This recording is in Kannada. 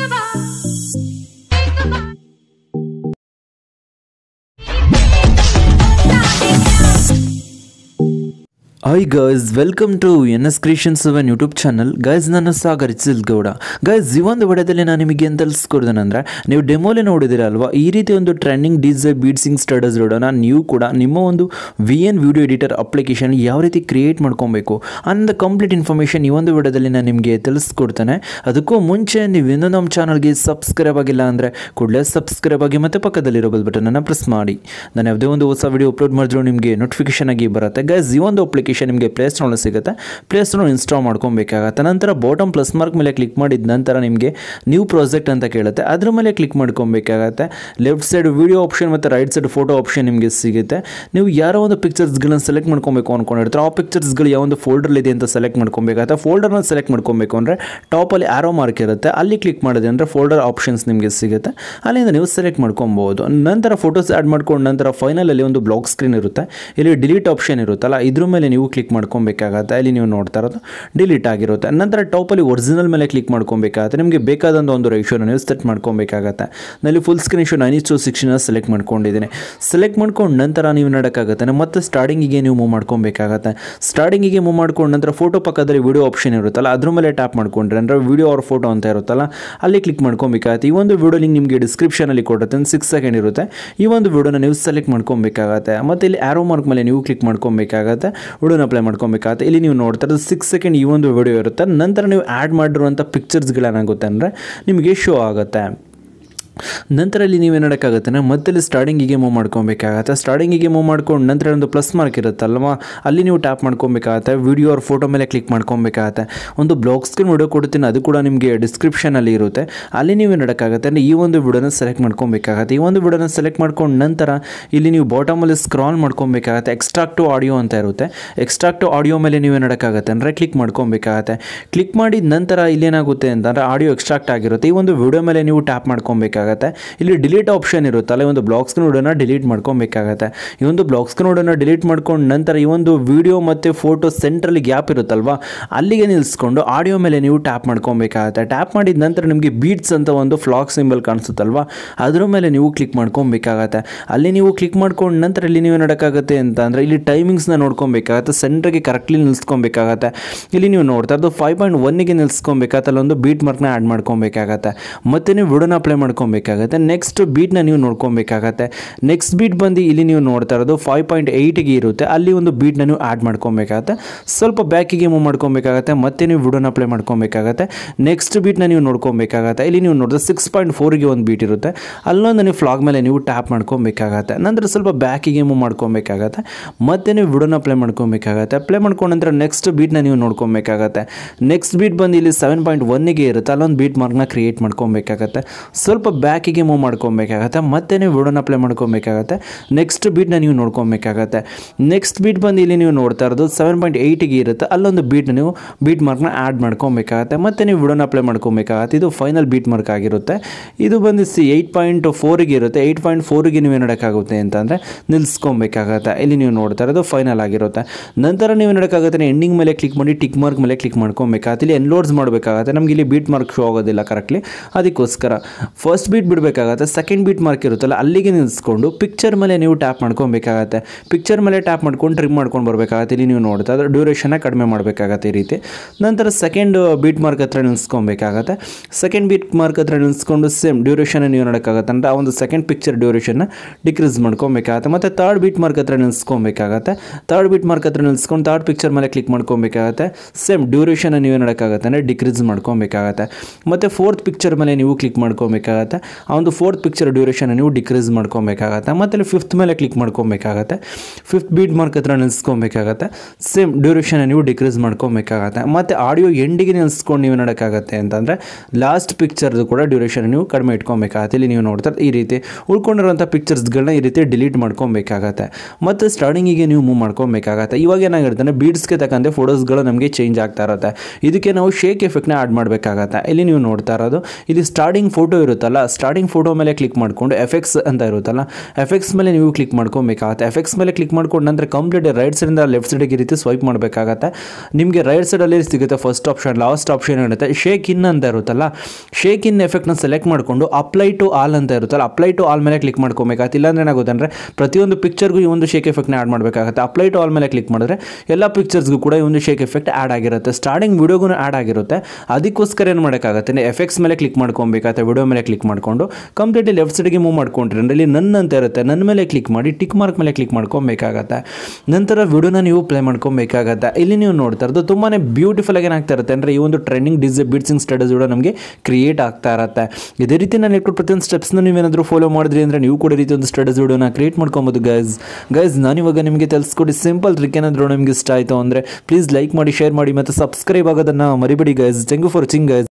hi guys welcome to N S creations seven YouTube channel guys ನನ್ನ ಸಾಗರ್ ಇಚ್ಚಿಲ್ ಗೌಡ ಗೈಸ್ ಈ ಒಂದು ವಿಡಿಯೋದಲ್ಲಿ ನಾನು ನಿಮಗೆ ಏನು ತಿಳಿಸ್ಕೊಡ್ದೇನೆಂದರೆ ನೀವು ಡೆಮೋಲೆ ನೋಡಿದಿರ ಅಲ್ವಾ ಈ ರೀತಿ ಒಂದು ಟ್ರೆಂಡಿಂಗ್ ಡಿಜೆ ಬೀಡ್ಸಿಂಗ್ ಸ್ಟಡಸ್ ವಿಡಿಯೋನ ನೀವು ಕೂಡ ನಿಮ್ಮ ಒಂದು V N video editor application ಯಾವ ರೀತಿ ಕ್ರಿಯೇಟ್ ಮಾಡ್ಕೊಬೇಕು ಅನ್ನೋ ಕಂಪ್ಲೀಟ್ ಇನ್ಫಾರ್ಮೇಷನ್ ಈ ಒಂದು ವಿಡಿಯೋದಲ್ಲಿ ನಾನು ನಿಮಗೆ ತಿಳಿಸ್ಕೊಡ್ತೇನೆ ಅದಕ್ಕೂ ಮುಂಚೆ ನೀವು ಇನ್ನೂ ನಮ್ಮ ಚಾನಲ್ಗೆ ಸಬ್ಸ್ಕ್ರೈಬ್ ಆಗಿಲ್ಲ ಅಂದರೆ ಕೂಡಲೇ ಸಬ್ಸ್ಕ್ರೈಬ್ ಆಗಿ ಮತ್ತು ಪಕ್ಕದಲ್ಲಿರೋ ಬೆಲ್ ಬಟನನ್ನು ಪ್ರೆಸ್ ಮಾಡಿ ನಾನು ಯಾವುದೇ ಒಂದು ಹೊಸ ವಿಡಿಯೋ ಅಪ್ಲೋಡ್ ಮಾಡಿದ್ರು ನಿಮಗೆ ನೋಟಿಫಿಕೇಶನ್ ಆಗಿ ಬರುತ್ತೆ ಗೈಸ್ ಈ ಒಂದು ಅಪ್ಲಿಕೇಶನ್ ನಿಮಗೆ ಪ್ಲೇಸ್ಟೋರ್ನಲ್ಲಿ ಸಿಗುತ್ತೆ ಪ್ಲೇಸ್ಟೋರ್ ಇನ್ಸ್ಟಾಲ್ ಮಾಡ್ಕೊಬೇಕಾಗತ್ತೆ ನಂತರ ಬಾಟಮ್ ಪ್ಲಸ್ ಮಾರ್ಕ್ ಮೇಲೆ ಕ್ಲಿಕ್ ಮಾಡಿದ ನಂತರ ನಿಮಗೆ ನ್ಯೂ ಪ್ರಾಜೆಕ್ಟ್ ಅಂತ ಕೇಳುತ್ತೆ ಅದ್ರ ಮೇಲೆ ಕ್ಲಿಕ್ ಮಾಡ್ಕೊಬೇಕಾಗತ್ತೆ ಲೆಫ್ಟ್ ಸೈಡ್ ವಿಡಿಯೋ ಆಪ್ಷನ್ ಮತ್ತು ರೈಟ್ ಸೈಡ್ ಫೋಟೋ ಆಪ್ಷನ್ ನಿಮಗೆ ಸಿಗುತ್ತೆ ನೀವು ಯಾರೋ ಒಂದು ಪಿಕ್ಚರ್ಸ್ಗಳನ್ನ ಸೆಲೆಕ್ಟ್ ಮಾಡ್ಕೊಬೇಕು ಅಂದ್ಕೊಂಡಿರ್ತಾರೆ ಆ ಪಿಕ್ಚರ್ಸ್ಗಳು ಯಾವ ಒಂದು ಫೋಲ್ಡರ್ ಇದೆ ಅಂತ ಸೆಲೆಕ್ಟ್ ಮಾಡ್ಕೊಬೇಕಾಗತ್ತೆ ಫೋಲ್ಡರ್ನ ಸೆಲೆಕ್ಟ್ ಮಾಡ್ಕೊಬೇಕು ಅಂದರೆ ಟಾಪಲ್ಲಿ ಆರೋ ಮಾರ್ಕ್ ಇರುತ್ತೆ ಅಲ್ಲಿ ಕ್ಲಿಕ್ ಮಾಡಿದೆ ಅಂದರೆ ಫೋಲ್ಡರ್ ಆಪ್ಷನ್ಸ್ ನಿಮಗೆ ಸಿಗುತ್ತೆ ಅಲ್ಲಿಂದ ನೀವು ಸೆಲೆಕ್ಟ್ ಮಾಡ್ಕೊಬೋದು ನಂತರ ಫೋಟೋಸ್ ಆ್ಯಡ್ ಮಾಡ್ಕೊಂಡು ನಂತರ ಫೈನಲಲ್ಲಿ ಒಂದು ಬ್ಲಾಕ್ ಸ್ಕ್ರೀನ್ ಇರುತ್ತೆ ಇಲ್ಲಿ ಡಿಲೀಟ್ ಆಪ್ಷನ್ ಇರುತ್ತಲ್ಲ ಇದ್ರ ಮೇಲೆ ನೀವು ಕ್ಲಿಕ್ ಮಾಡ್ಕೊಬೇಕಾಗತ್ತೆ ಇಲ್ಲಿ ನೀವು ನೋಡ್ತಾ ಇರೋದು ಡಿಲೀಟ್ ಆಗಿರುತ್ತೆ ನಂತರ ಟಾಪಲ್ಲಿ ಒರಿಜಿನಲ್ ಮೇಲೆ ಕ್ಲಿಕ್ ಮಾಡ್ಕೊಬೇಕಾಗತ್ತೆ ನಿಮಗೆ ಬೇಕಾದಂಥ ಒಂದು ರೇಷೋನ ನೀವು ಸೆಟ್ ಮಾಡ್ಕೊಬೇಕಾಗತ್ತೆ ನಲ್ಲಿ full screen show nine to ಸಿಕ್ಸ್ಟಿನ ಸೆಲೆಕ್ಟ್ ಮಾಡ್ಕೊಂಡಿದ್ದೀನಿ ಸೆಲೆಕ್ಟ್ ಮಾಡ್ಕೊಂಡು ನಂತರ ನೀವು ನಡಕ್ಕಾಗತ್ತೆ ಮತ್ತೆ ಸ್ಟಾರ್ಟಿಂಗಿಗೆ ನೀವು ಮೂವ್ ಮಾಡ್ಕೊಬೇಕಾಗತ್ತೆ ಸ್ಟಾರ್ಟಿಂಗಿಗೆ ಮೂವ್ ಮಾಡ್ಕೊಂಡು ನಂತರ ಫೋಟೋ ಪಕ್ಕದಲ್ಲಿ ವಿಡಿಯೋ ಆಪ್ಷನ್ ಇರುತ್ತಲ್ಲ ಅದ್ರ ಮೇಲೆ ಟ್ಯಾಪ್ ಮಾಡ್ಕೊಂಡ್ರೆ ಅಂದರೆ ವಿಡಿಯೋ ಅವ್ರ ಫೋಟೋ ಅಂತ ಇರುತ್ತಲ್ಲ ಅಲ್ಲಿ ಕ್ಲಿಕ್ ಮಾಡ್ಕೊಬೇಕಾಗತ್ತೆ ಈ ಒಂದು ವಿಡಿಯೋ ಲಿಂಕ್ ನಿಮಗೆ ಡಿಸ್ಕ್ರಿಪ್ಷನಲ್ಲಿ ಕೊಡುತ್ತೆ ಸಿಕ್ಸ್ ಸೆಕೆಂಡ್ ಇರುತ್ತೆ ಈ ಒಂದು ವಿಡಿಯೋನ ನೀವು ಸೆಲೆಕ್ಟ್ ಮಾಡ್ಕೊಬೇಕಾಗತ್ತೆ ಮತ್ತು ಇಲ್ಲಿ ಆರೋ ಮಾರ್ಕ್ ಮೇಲೆ ನೀವು ಕ್ಲಿಕ್ ಮಾಡ್ಕೊಬೇಕಾಗತ್ತೆ ವಿಡಿಯೋನ ಅಪ್ಲೈ ಮಾಡ್ಕೊಬೇಕಾಗತ್ತೆ ಇಲ್ಲಿ ನೀವು ನೋಡ್ತಾ ಇರೋದು ಸಿಕ್ಸ್ ಸೆಕೆಂಡ್ ಈ ಒಂದು ವಿಡಿಯೋ ಇರುತ್ತೆ ನಂತರ ನೀವು ಆ್ಯಡ್ ಮಾಡಿರುವಂಥ ಪಿಕ್ಚರ್ಸ್ಗಳೇನಾಗುತ್ತೆ ಅಂದರೆ ನಿಮಗೆ ಶೋ ಆಗುತ್ತೆ ನಂತರ ಇಲ್ಲಿ ನೀವೇನಡಕ್ಕಾಗತ್ತೆ ಮತ್ತೆ ಇಲ್ಲಿ ಸ್ಟಾರ್ಟಿಂಗಿಗೆ ಮೂವ್ ಮಾಡ್ಕೊಬೇಕಾಗತ್ತೆ ಸ್ಟಾರ್ಟಿಂಗಿಗೆ ಮೂವ್ ಮಾಡ್ಕೊಂಡು ನಂತರ ಒಂದು ಪ್ಲಸ್ ಮಾರ್ಕ್ ಇರುತ್ತಲ್ವ ಅಲ್ಲಿ ನೀವು ಟ್ಯಾಪ್ ಮಾಡ್ಕೊಬೇಕಾಗತ್ತೆ ವಿಡಿಯೋ ಅವ್ರ ಫೋಟೋ ಮೇಲೆ ಕ್ಲಿಕ್ ಮಾಡ್ಕೊಬೇಕಾಗತ್ತೆ ಒಂದು ಬ್ಲಾಗ್ ಸ್ಕ್ರೀನ್ ವಿಡಿಯೋ ಕೊಡ್ತೀನಿ ಅದು ಕೂಡ ನಿಮಗೆ ಡಿಸ್ಕ್ರಿಪ್ಷನಲ್ಲಿ ಇರುತ್ತೆ ಅಲ್ಲಿ ನೀವು ನಡಕ್ಕಾಗತ್ತೆ ಅಂದರೆ ಈ ಒಂದು ವಿಡಿಯೋನ ಸೆಲೆಕ್ಟ್ ಮಾಡ್ಕೊಬೇಕಾಗತ್ತೆ ಈ ಒಂದು ವಿಡಿಯೋನ ಸೆಲೆಕ್ಟ್ ಮಾಡ್ಕೊಂಡು ನಂತರ ಇಲ್ಲಿ ನೀವು ಬಾಟಮಲ್ಲಿ ಸ್ಕ್ರಾಲ್ ಮಾಡ್ಕೊಬೇಕಾಗತ್ತೆ ಎಕ್ಸ್ಟ್ರಾಕ್ಟು ಆಡಿಯೋ ಅಂತ ಇರುತ್ತೆ ಎಕ್ಸ್ಟ್ರಾಕ್ಟು ಆಡಿಯೋ ಮೇಲೆ ನೀವು ನಡಕ್ಕಾಗತ್ತೆ ಅಂದರೆ ಕ್ಲಿಕ್ ಮಾಡ್ಕೊಬೇಕಾಗತ್ತೆ ಕ್ಲಿಕ್ ಮಾಡಿದ ನಂತರ ಇಲ್ಲೇನಾಗುತ್ತೆ ಅಂತಂದರೆ ಆಡಿಯೋ ಎಕ್ಸ್ಟ್ರಾಕ್ಟ್ ಆಗಿರುತ್ತೆ ಈ ಒಂದು ವಿಡಿಯೋ ಮೇಲೆ ನೀವು ಟ್ಯಾಪ್ ಮಾಡ್ಕೊಬೇಕಾಗತ್ತೆ ಇಲ್ಲಿ ಡಿಲೀಟ್ ಆಪ್ಷನ್ ಇರುತ್ತಲ್ಲ ಈ ಒಂದು ಬ್ಲಾಕ್ ಸ್ಕ್ರೀನ್ ವಿಡಿಯೋನ ಡಿಲೀಟ್ ಮಾಡ್ಕೊಬೇಕಾಗತ್ತೆ ಈ ಒಂದು ಬ್ಲಾಕ್ ಸ್ಕ್ರೀನ್ ವಿಡಿಯೋನ ಡಿಲೀಟ್ ಮಾಡ್ಕೊಂಡು ನಂತರ ಈ ಒಂದು ವಿಡಿಯೋ ಮತ್ತು ಫೋಟೋ ಸೆಂಟ್ರಲ್ಲಿ ಗ್ಯಾಪ್ ಇರುತ್ತಲ್ವಾ ಅಲ್ಲಿಗೆ ನಿಲ್ಲಿಸ್ಕೊಂಡು ಆಡಿಯೋ ಮೇಲೆ ನೀವು ಟ್ಯಾಪ್ ಮಾಡ್ಕೊಬೇಕಾಗತ್ತೆ ಟ್ಯಾಪ್ ಮಾಡಿದ ನಂತರ ನಿಮಗೆ ಬೀಟ್ಸ್ ಅಂತ ಒಂದು ಫ್ಲಾಕ್ ಸಿಂಬಲ್ ಕಾಣಿಸುತ್ತಲ್ವಾ ಅದ್ರ ಮೇಲೆ ನೀವು ಕ್ಲಿಕ್ ಮಾಡ್ಕೊಬೇಕಾಗತ್ತೆ ಅಲ್ಲಿ ನೀವು ಕ್ಲಿಕ್ ಮಾಡ್ಕೊಂಡು ನಂತರ ಇಲ್ಲಿ ನೀವು ನೋಡೋಕ್ಕಾಗತ್ತೆ ಅಂತ ಅಂದರೆ ಇಲ್ಲಿ ಟೈಮಿಂಗ್ಸ್ನ ನೋಡ್ಕೊಬೇಕಾಗತ್ತೆ ಸೆಂಟ್ರಿಗೆ ಕರೆಕ್ಟ್ಲಿ ನಿಲ್ಸ್ಕೊಬೇಕಾಗತ್ತೆ ಇಲ್ಲಿ ನೀವು ನೋಡ್ತಾ ಇರೋದು ಫೈವ್ ಪಾಯಿಂಟ್ ಒನ್ನಿಗೆ ನಿಲ್ಸ್ಕೊಬೇಕಾಗತ್ತೆ ಅಲ್ಲೊಂದು ಬೀಟ್ ಮಾರ್ಕ್ನ ಆ್ಯಡ್ ಮಾಡ್ಕೊಬೇಕಾಗತ್ತೆ ಮತ್ತೆ ನೀವು ವಿಡಿಯೋನ ಅಪ್ಲೈ ಮಾಡ್ಕೊಬೇಕಾಗತ್ತೆ ನೆಕ್ಸ್ಟ್ ಬೀಟ್ನ ನೀವು ನೋಡ್ಕೊಬೇಕಾಗತ್ತೆ ನೆಕ್ಸ್ಟ್ ಬೀಟ್ ಬಂದು ಇಲ್ಲಿ ನೀವು ನೋಡ್ತಾ ಇರೋದು ಫೈವ್ ಪಾಯಿಂಟ್ ಏಯ್ಟಿಗೆ ಇರುತ್ತೆ ಅಲ್ಲಿ ಒಂದು ಬೀಟ್ನ ನೀವು ಆ್ಯಡ್ ಮಾಡ್ಕೊಬೇಕಾಗತ್ತೆ ಸ್ವಲ್ಪ ಬ್ಯಾಕಿಗೆ ಮೂವ್ ಮಾಡ್ಕೊಬೇಕಾಗತ್ತೆ ಮತ್ತೆ ನೀವು ವಿಡಿಯೋನ ಅಪ್ಲೈ ಮಾಡ್ಕೊಬೇಕಾಗತ್ತೆ ನೆಕ್ಸ್ಟ್ ಬೀಟ್ನ ನೀವು ನೋಡ್ಕೊಬೇಕಾಗತ್ತೆ ಇಲ್ಲಿ ನೀವು ನೋಡಿದ್ರೆ ಸಿಕ್ಸ್ ಪಾಯಿಂಟ್ ಫೋರಿಗೆ ಒಂದು ಬೀಟ್ ಇರುತ್ತೆ ಅಲ್ಲೊಂದು ನೀವು ಫ್ಲಾಗ್ ಮೇಲೆ ನೀವು ಟ್ಯಾಪ್ ಮಾಡ್ಕೊಬೇಕಾಗತ್ತೆ ನಂತರ ಸ್ವಲ್ಪ ಬ್ಯಾಕಿಗೆ ಮೂವ್ ಮಾಡ್ಕೊಬೇಕಾಗತ್ತೆ ಮತ್ತೆ ನೀವು ವಿಡಿಯೋನ ಅಪ್ಲೈ ಮಾಡ್ಕೊಬೇಕಾಗತ್ತೆ ಅಪ್ಲೈ ಮಾಡ್ಕೊಂಡ ನಂತರ ನೆಕ್ಸ್ಟ್ ಬೀಟ್ನ ನೀವು ನೋಡ್ಕೊಬೇಕಾಗತ್ತೆ ನೆಕ್ಸ್ಟ್ ಬೀಟ್ ಬಂದು ಇಲ್ಲಿ ಸೆವೆನ್ ಪಾಯಿಂಟ್ ಒನ್ನಿಗೆ ಇರುತ್ತೆ ಅಲ್ಲೊಂದು ಬೀಟ್ ಮಾರ್ಕ್ನ ಕ್ರಿಯೇಟ್ ಮಾಡ್ಕೊಬೇಕಾಗತ್ತೆ ಸ್ವಲ್ಪ ಬ್ಯಾಕಿಗೆ ಮೂವ್ ಮಾಡ್ಕೊಬೇಕಾಗತ್ತೆ ಮತ್ತೆ ನೀವು ವಿಡಿಯೋನ ಅಪ್ಲೈ ಮಾಡ್ಕೊಬೇಕಾಗತ್ತೆ ನೆಕ್ಸ್ಟ್ ಬೀಟ್ನ ನೀವು ನೋಡ್ಕೊಬೇಕಾಗತ್ತೆ ನೆಕ್ಸ್ಟ್ ಬೀಟ್ ಬಂದು ಇಲ್ಲಿ ನೀವು ನೋಡ್ತಾ ಇರೋದು ಸೆವೆನ್ ಪಾಯಿಂಟ್ ಏಯ್ಟಿಗೆ ಇರುತ್ತೆ ಅಲ್ಲೊಂದು ಬೀಟ್ನ ನೀವು ಬೀಟ್ ಮಾರ್ಕ್ನ ಆ್ಯಡ್ ಮಾಡ್ಕೊಬೇಕಾಗತ್ತೆ ಮತ್ತೆ ನೀವು ವಿಡಿಯೋನ ಅಪ್ಲೈ ಮಾಡ್ಕೊಬೇಕಾಗತ್ತೆ ಇದು ಫೈನಲ್ ಬೀಟ್ ಮಾರ್ಕ್ ಆಗಿರುತ್ತೆ ಇದು ಬಂದು ಸಿ ಏಯ್ಟ್ ಪಾಯಿಂಟ್ ಫೋರಿಗೆ ಇರುತ್ತೆ ಏಯ್ಟ್ ಪಾಯಿಂಟ್ ಫೋರಿಗೆ ನೀವು ನೋಡೋಕ್ಕಾಗುತ್ತೆ ಅಂತಂದರೆ ನಿಲ್ಲಿಸ್ಕೊಬೇಕಾಗತ್ತೆ ಇಲ್ಲಿ ನೀವು ನೋಡ್ತಾ ಇರೋದು ಫೈನಲ್ ಆಗಿರುತ್ತೆ ನಂತರ ನೀವು ನೋಡೋಕ್ಕಾಗುತ್ತೆ ಎಂಡಿಂಗ್ ಮೇಲೆ ಕ್ಲಿಕ್ ಮಾಡಿ ಟಿಕ್ ಮಾರ್ಕ್ ಮೇಲೆ ಕ್ಲಿಕ್ ಮಾಡ್ಕೊಬೇಕಾಗತ್ತೆ ಇಲ್ಲಿ ಎನ್ಲೋಡ್ಸ್ ಮಾಡಬೇಕಾಗತ್ತೆ ನಮಗೆ ಇಲ್ಲಿ ಬೀಟ್ ಮಾರ್ಕ್ ಶೋ ಆಗೋದಿಲ್ಲ ಕರೆಕ್ಟ್ಲಿ ಅದಕ್ಕೋಸ್ಕರ ಫಸ್ಟ್ ಬೀಟ್ ಬಿಡಬೇಕಾಗತ್ತೆ ಸೆಕೆಂಡ್ ಬೀಟ್ ಮಾರ್ಕ್ ಇರುತ್ತಲ್ಲ ಅಲ್ಲಿಗೆ ನಿಲ್ಲಿಸ್ಕೊಂಡು ಪಿಕ್ಚರ್ ಮೇಲೆ ನೀವು ಟ್ಯಾಪ್ ಮಾಡ್ಕೊಬೇಕಾಗತ್ತೆ ಪಿಕ್ಚರ್ ಮೇಲೆ ಟ್ಯಾಪ್ ಮಾಡ್ಕೊಂಡು ಟ್ರಿಮ್ ಮಾಡ್ಕೊಂಡು ಬರಬೇಕಾಗತ್ತೆ ಇಲ್ಲಿ ನೀವು ನೋಡ್ತಾ ಇದ್ರೆ ಡ್ಯೂರೇಷನ್ನ ಕಡಿಮೆ ಮಾಡಬೇಕಾಗತ್ತೆ ಈ ರೀತಿ ನಂತರ ಸೆಕೆಂಡ್ ಬೀಟ್ ಮಾರ್ಕ್ ಹತ್ರ ನಿಲ್ಲಿಸ್ಕೊಬೇಕಾಗತ್ತೆ ಸೆಕೆಂಡ್ ಬೀಟ್ ಮಾರ್ಕ್ ಹತ್ರ ನಿಲ್ಲಿಸ್ಕೊಂಡು ಸೇಮ್ ಡ್ಯೂರೇಷನ್ ನೀವು ನೋಡೋಕ್ಕಾಗತ್ತೆ ಅಂದರೆ ಆ ಒಂದು ಸೆಕೆಂಡ್ ಪಿಕ್ಚರ್ ಡ್ಯೂರೇಷನ್ನ ಡಿಕ್ರೀಸ್ ಮಾಡ್ಕೊಬೇಕಾಗತ್ತೆ ಮತ್ತು ತರ್ಡ್ ಬೀಟ್ ಮಾರ್ಕ್ ಹತ್ರ ನಿಲ್ಲಿಸ್ಕೊಬೇಕಾಗತ್ತೆ ತರ್ಡ್ ಬೀಟ್ ಮಾರ್ಕ್ ಹತ್ರ ನಿಲ್ಲಿಸ್ಕೊಂಡು ತರ್ಡ್ ಪಿಕ್ಚರ್ ಮೇಲೆ ಕ್ಲಿಕ್ ಮಾಡ್ಕೊಬೇಕಾಗತ್ತೆ ಸೇಮ್ ಡ್ಯೂರೇಷನ್ ನೀವು ನೋಡೋಕ್ಕಾಗತ್ತೆ ಅಂದರೆ ಡಿಕ್ರೀಸ್ ಮಾಡ್ಕೊಬೇಕಾಗತ್ತೆ ಮತ್ತು ಫೋರ್ತ್ ಪಿಕ್ಚರ್ ಮೇಲೆ ನೀವು ಕ್ಲಿಕ್ ಮಾಡ್ಕೊಬೇಕಾಗತ್ತೆ ಆ ಒಂದು ಫೋರ್ತ್ ಪಿಕ್ಚರ್ ಡ್ಯೂರೇಷನ್ ನೀವು ಡಿಕ್ರೀಸ್ ಮಾಡ್ಕೊಬೇಕಾಗತ್ತೆ ಮತ್ತು ಇಲ್ಲಿ ಫಿಫ್ತ್ ಮೇಲೆ ಕ್ಲಿಕ್ ಮಾಡ್ಕೊಬೇಕಾಗತ್ತೆ ಫಿಫ್ತ್ ಬೀಟ್ ಮಾರ್ಕ್ ಹತ್ರ ನಿಲ್ಲಿಸ್ಕೊಬೇಕಾಗತ್ತೆ ಸೇಮ್ ಡ್ಯೂರೇಷನ್ ನೀವು ಡಿಕ್ರೀಸ್ ಮಾಡ್ಕೊಬೇಕಾಗತ್ತೆ ಮತ್ತು ಆಡಿಯೋ ಎಂಡಿಗೆ ನಿಲ್ಲಿಸ್ಕೊಂಡು ನೀವು ನೋಡೋಕ್ಕಾಗತ್ತೆ ಅಂತಂದರೆ ಲಾಸ್ಟ್ ಪಿಕ್ಚರ್ದು ಕೂಡ ಡ್ಯೂರೇಷನ್ ನೀವು ಕಡಿಮೆ ಇಟ್ಕೊಬೇಕಾಗತ್ತೆ ಇಲ್ಲಿ ನೀವು ನೋಡ್ತಾರೆ ಈ ರೀತಿ ಉಳ್ಕೊಂಡಿರುವಂಥ ಪಿಕ್ಚರ್ಸ್ಗಳನ್ನ ಈ ರೀತಿ ಡಿಲೀಟ್ ಮಾಡ್ಕೊಬೇಕಾಗತ್ತೆ ಮತ್ತು ಸ್ಟಾರ್ಟಿಂಗಿಗೆ ನೀವು ಮೂವ್ ಮಾಡ್ಕೊಬೇಕಾಗತ್ತೆ ಇವಾಗ ಏನಾಗಿರುತ್ತೆ ಬೀಡ್ಸ್ಗೆ ತಕ್ಕಂತೆ ಫೋಟೋಸ್ಗಳು ನಮಗೆ ಚೇಂಜ್ ಆಗ್ತಾ ಇರುತ್ತೆ ಇದಕ್ಕೆ ನಾವು ಶೇಕ್ ಎಫೆಕ್ಟ್ನ ಆ್ಯಡ್ ಮಾಡಬೇಕಾಗತ್ತೆ ಇಲ್ಲಿ ನೀವು ನೋಡ್ತಾ ಇರೋದು ಇಲ್ಲಿ ಸ್ಟಾರ್ಟಿಂಗ್ ಫೋಟೋ ಇರುತ್ತಲ್ಲ ಸ್ಟಾರ್ಟಿಂಗ್ ಫೋಟೋ ಮೇಲೆ ಕ್ಲಿಕ್ ಮಾಡಿಕೊಂಡು ಎಫೆಕ್ಟ್ಸ್ ಅಂತ ಇರುತ್ತಲ್ಲ ಎಫೆಕ್ಟ್ಸ್ ಮೇಲೆ ನೀವು ಕ್ಲಿಕ್ ಮಾಡ್ಕೊಬೇಕಾಗತ್ತೆ ಎಫೆಕ್ಟ್ಸ್ ಮೇಲೆ ಕ್ಲಿಕ್ ಮಾಡ್ಕೊಂಡು ನಂತರ ಕಂಪ್ಲೀಟ್ ರೈಟ್ ಸೈಡಿಂದ ಲೆಫ್ಟ್ ಸೈಡಿಗೆ ಈ ರೀತಿ ಸ್ವೈಪ್ ಮಾಡಬೇಕಾಗತ್ತೆ ನಿಮಗೆ ರೈಟ್ ಸೈಡಲ್ಲಿ ಸಿಗುತ್ತೆ ಫಸ್ಟ್ ಆಪ್ಷನ್ ಲಾಸ್ಟ್ ಆಪ್ಷನ್ ಇರುತ್ತೆ ಶೇಕ್ ಇನ್ ಅಂತ ಇರುತ್ತಲ್ಲ ಶೇಕ್ ಇನ್ ಎಫೆಕ್ಟ್ನ ಸೆಲೆಕ್ಟ್ ಮಾಡಿಕೊಂಡು ಅಪ್ಲೈ ಟು ಆಲ್ ಅಂತ ಇರುತ್ತಲ್ಲ ಅಪ್ಲೈ ಟು ಆಲ್ ಮೇಲೆ ಕ್ಲಿಕ್ ಮಾಡ್ಕೊಬೇಕಾಗತ್ತೆ ಇಲ್ಲಾಂದ್ರೆ ಏನಾಗುತ್ತೆ ಅಂದರೆ ಪ್ರತಿಯೊಂದು ಪಿಕ್ಚರ್ಗೂ ಈ ಒಂದು ಶೇಕ್ ಎಫೆಕ್ಟ್ನ ಆ್ಯಡ್ ಮಾಡಬೇಕಾಗುತ್ತೆ ಅಪ್ಲೈ ಟು ಆಲ್ ಮೇಲೆ ಕ್ಲಿಕ್ ಮಾಡಿದ್ರೆ ಎಲ್ಲ ಪಿಕ್ಚರ್ಸ್ಗೂ ಕೂಡ ಈ ಒಂದು ಶೇಕ್ ಎಫೆಕ್ಟ್ ಆ್ಯಡ್ ಆಗಿರುತ್ತೆ ಸ್ಟಾರ್ಟಿಂಗ್ ವಿಡಿಯೋಗೂ ಆ್ಯಡ್ ಆಗಿರುತ್ತೆ ಅದಕ್ಕೋಸ್ಕರ ಏನು ಮಾಡೋಕ್ಕಾಗತ್ತೆ ಎಫೆಕ್ಟ್ಸ್ ಮೇಲೆ ಕ್ಲಿಕ್ ಮಾಡ್ಕೊಬೇಕಾಗುತ್ತೆ ವಿಡಿಯೋ ಮೇಲೆ ಕ್ಲಿಕ್ ಮಾಡಿಕೊಂಡು ಕಂಪ್ಲೀಟ್ಲಿ ಲೆಫ್ಟ್ ಸೈಡ್ಗೆ ಮೂವ್ ಮಾಡ್ಕೊಂಡ್ರೆ ಅಂದರೆ ಇಲ್ಲಿ ನನ್ನ ಅಂತ ಇರುತ್ತೆ ನನ್ನ ಮೇಲೆ ಕ್ಲಿಕ್ ಮಾಡಿ ಟಿಕ್ ಮಾರ್ಕ್ ಮೇಲೆ ಕ್ಲಿಕ್ ಮಾಡ್ಕೊಬೇಕಾಗತ್ತೆ ನಂತರ ವಿಡಿಯೋನ ನೀವು ಪ್ಲೇ ಮಾಡ್ಕೊಬೇಕಾಗತ್ತೆ ಇಲ್ಲಿ ನೀವು ನೋಡ್ತಾ ಇರೋದು ತುಂಬಾ ಬ್ಯೂಟಿಫುಲ್ ಆಗಿ ಏನಾಗ್ತಾ ಇರುತ್ತೆ ಅಂದರೆ ಈ ಒಂದು ಟ್ರೆಂಡಿಂಗ್ ಡಿಸ್ ಬಿಡ್ಸಿಂಗ್ ಸ್ಟಡೀಸ್ ಕೂಡ ನಮಗೆ ಕ್ರಿಯೇಟ್ ಆಗ್ತಾ ಇರುತ್ತೆ ಇದೇ ರೀತಿ ನಾನು ಇಟ್ಟು ಪ್ರತಿಯೊಂದು ಸ್ಟೆಪ್ಸ್ನ ನೀವೇನಾದರೂ ಫಾಲೋ ಮಾಡಿದ್ರಿ ಅಂದರೆ ನೀವು ಕೂಡ ಈ ರೀತಿ ಒಂದು ಸ್ಟಡೀಸ್ ವಿಡಿಯೋನ ಕ್ರಿಯೇಟ್ ಮಾಡ್ಕೊಬೋದು ಗೈಸ್ ಗೈಸ್ ನಾನಿವಾಗ ನಿಮಗೆ ತಿಳಿಸ್ಕೊಡಿ ಸಿಂಪಲ್ ಟ್ರಿಕ್ ಏನಾದರೂ ನಿಮಗೆ ಇಷ್ಟ ಆಯಿತು ಅಂದರೆ ಪ್ಲೀಸ್ ಲೈಕ್ ಮಾಡಿ ಶೇರ್ ಮಾಡಿ ಮತ್ತು ಸಬ್ಸ್ಕ್ರೈಬ್ ಆಗೋದನ್ನು ಮರಿಬೇಡಿ guys thank you for watching guys